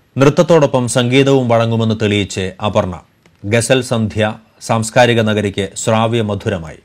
നൃത്തത്തോടൊപ്പം സംഗീതവും വഴങ്ങുമെന്ന് തെളിയിച്ച് അപർണ ഗസൽ സന്ധ്യ സാംസ്കാരിക നഗരിക്ക് ശ്രാവ്യ മധുരമായി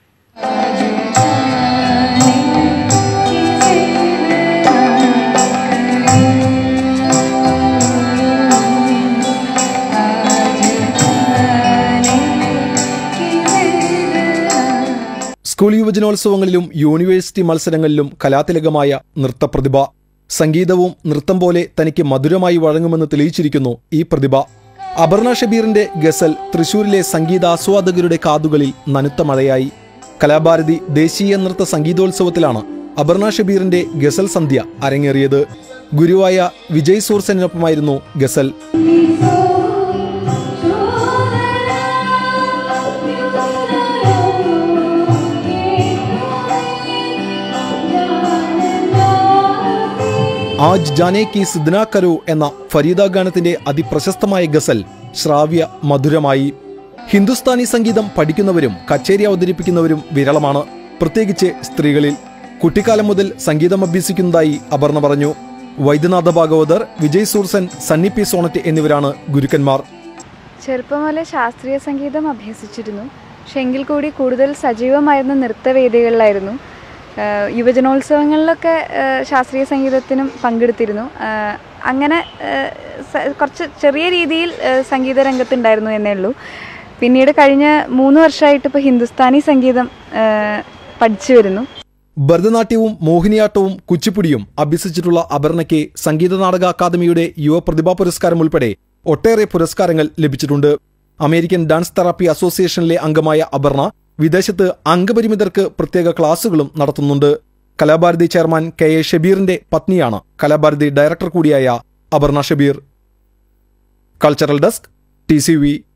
സ്കൂൾ യുവജനോത്സവങ്ങളിലും യൂണിവേഴ്സിറ്റി മത്സരങ്ങളിലും കലാതിലകമായ നൃത്തപ്രതിഭ സംഗീതവും നൃത്തം പോലെ തനിക്ക് മധുരമായി വഴങ്ങുമെന്ന് തെളിയിച്ചിരിക്കുന്നു ഈ പ്രതിഭ അപർണ ഷബീറിന്റെ ഗസൽ തൃശൂരിലെ സംഗീതാസ്വാദകരുടെ കാതുകളിൽ നനുത്ത മഴയായി കലാഭാരതി ദേശീയ നൃത്ത സംഗീതോത്സവത്തിലാണ് അപർണ ഷബീറിന്റെ ഗസൽ സന്ധ്യ അരങ്ങേറിയത് ഗുരുവായ വിജയ് സൂർസനൊപ്പമായിരുന്നു ഗസൽ ആജ് ജാനേ കി സിദ്ന കരോ എന്ന ഫരീദ ഗാനത്തിന്റെ അതിപ്രശസ്തമായ ഗസൽ ശ്രാവ്യ മധുരമായി ഹിന്ദുസ്ഥാനി സംഗീതം പഠിക്കുന്നവരും കച്ചേരി അവതരിപ്പിക്കുന്നവരും വിരളമാണ് പ്രത്യേകിച്ച് സ്ത്രീകളിൽ കുട്ടിക്കാലം മുതൽ സംഗീതം അഭ്യസിക്കുന്നതായി അപർണ പറഞ്ഞു വൈദ്യനാഥ ഭാഗവതർ വിജയ് സൂർസൻ സണ്ണി പി സോണറ്റ് എന്നിവരാണ് ഗുരുക്കന്മാർ ചെറുപ്പം മുതലേ ശാസ്ത്രീയ സംഗീതം അഭ്യസിച്ചിരുന്നു പക്ഷെ എങ്കിൽ കൂടി കൂടുതൽ സജീവമായിരുന്ന നൃത്തവേദികളിലായിരുന്നു ആഹ് യുവജനോത്സവങ്ങളിലൊക്കെ ആഹ് ശാസ്ത്രീയ സംഗീതത്തിനും പങ്കെടുത്തിരുന്നു ആഹ് അങ്ങനെ ആഹ് സ- കുറച്ച് ചെറിയ രീതിയിൽ ആഹ് സംഗീത രംഗത്തുണ്ടായിരുന്നു എന്നേ ഉള്ളൂ പിന്നീട് കഴിഞ്ഞ മൂന്ന് വർഷമായിട്ട് ഇപ്പോൾ ഹിന്ദുസ്ഥാനി സംഗീതം ആഹ് പഠിച്ചു വരുന്നു ഭരതനാട്യവും മോഹിനിയാട്ടവും കുച്ചിപ്പുടിയും അഭ്യസിച്ചിട്ടുള്ള അപർണയ്ക്ക് സംഗീത നാടക അക്കാദമിയുടെ യുവ പ്രതിഭാ പുരസ്കാരം ഉൾപ്പെടെ ഒട്ടേറെ പുരസ്കാരങ്ങൾ ലഭിച്ചിട്ടുണ്ട് അമേരിക്കൻ ഡാൻസ് തെറാപ്പി അസോസിയേഷനിലെ അംഗമായ അപർണ വിദേശത്ത് അംഗപരിമിതർക്ക് പ്രത്യേക ക്ലാസുകളും നടത്തുന്നുണ്ട് കലാഭാരതി ചെയർമാൻ കെ എ ഷബീറിന്റെ പത്നിയാണ് കലാഭാരതി ഡയറക്ടർ കൂടിയായ Aparna Shabeer cultural desk T